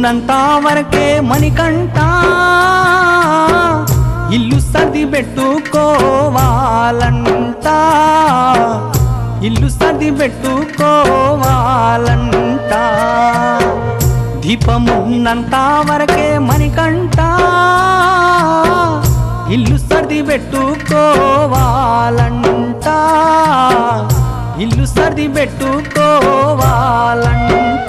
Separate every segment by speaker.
Speaker 1: ఉన్నంత వరకే మణికంట ఇల్లు సర్ది పెట్టుకోవాలంట ఇల్లు సర్ది పెట్టుకోవాలంట దీపమున్నంత వరకే మణికంట ఇల్లు సర్ది పెట్టుకోవాలంట ఇల్లు సర్ది పెట్టుకోవాలంట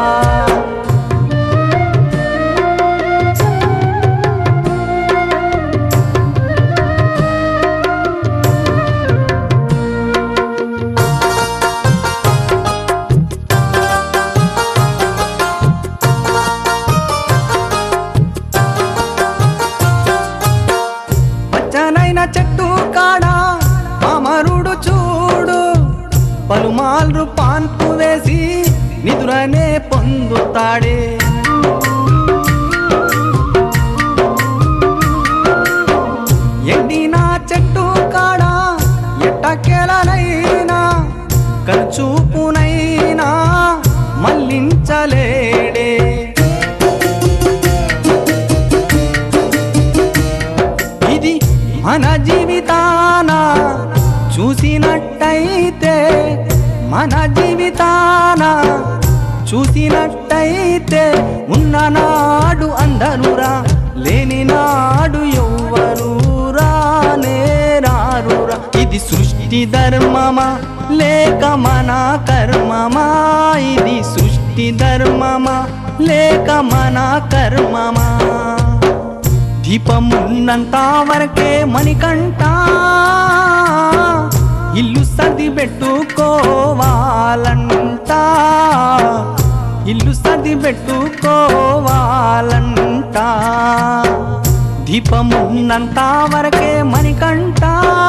Speaker 1: పచ్చనైన చెట్టు కాడ అమరుడు చూడు పలుమార్లు పాన్పు వేసి నిదురనే పొందుతాడే ఎండిన చెట్టు కాడ ఎట్టకెలనైనా కనుచూపునైనా మళ్ళించలేడే ఇది మన జీవితాన చూసినట్టయితే మన జీవితాన చూసినట్టయితే ఉన్ననాడు అందరురా లేని నాడు ఎవ్వరు రానేరారురా ఇది సృష్టి ధర్మమా లేక మన కర్మమా ఇది సృష్టి ధర్మమా లేక మన కర్మమా దీపమున్నంత వరకే మణికంట ఇల్లు సర్ది పెట్టుకోవాలంట ఇల్లు సర్ది పెట్టుకోవాలంట దీపమున్నంత వరకే మణికంట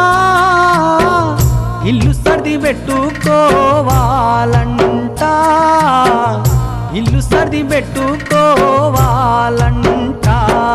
Speaker 1: ఇల్లు సర్ది పెట్టుకోవాలంట ఇల్లు సర్ది పెట్టుకోవాలంట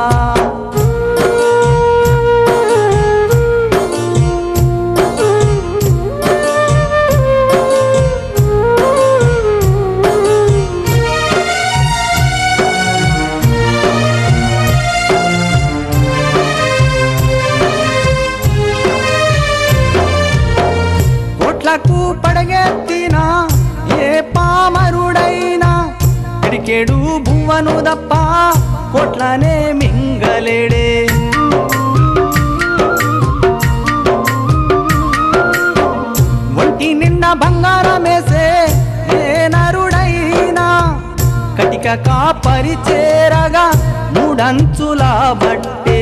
Speaker 1: కోట్లకు పడగెత్తిన ఏ పామరుడైనా ఎడికెడు భువను దప్ప కోట్లనే మింగలేడే ఒంటి నిండా బంగారమేసే ఏ నరుడైనా కటిక కాపరి చేరగా మూడంచుల బట్టే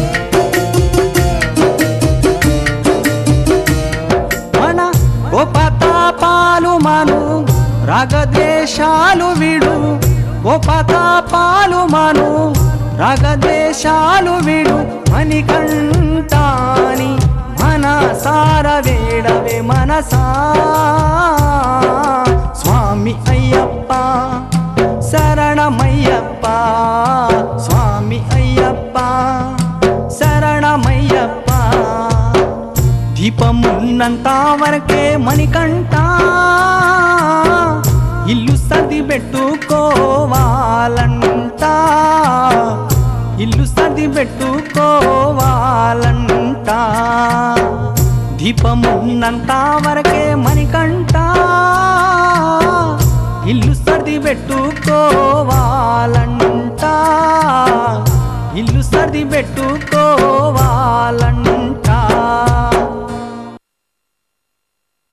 Speaker 1: మన గోపతాపాలు మను రాగద్వేషాలు విడు గోపతాపాలు మను రాగద్వేషాలు విడు మణికంఠాని మనసార వేడవే మనసా స్వామి అయ్యప్ప శరణమయ్యప్ప స్వామి అయ్యప్ప శరణమయ్యప్ప దీపమున్నంత వరకే మణికంట ఇల్లు సర్ది పెట్టుకోవాలంట ఇల్లు సర్ది పెట్టుకోవాలంట దీపమున్నంత వరకే మణికంట ఇల్లు సర్ది పెట్టుకోవాలంట ఇల్లు సర్ది పెట్టుకో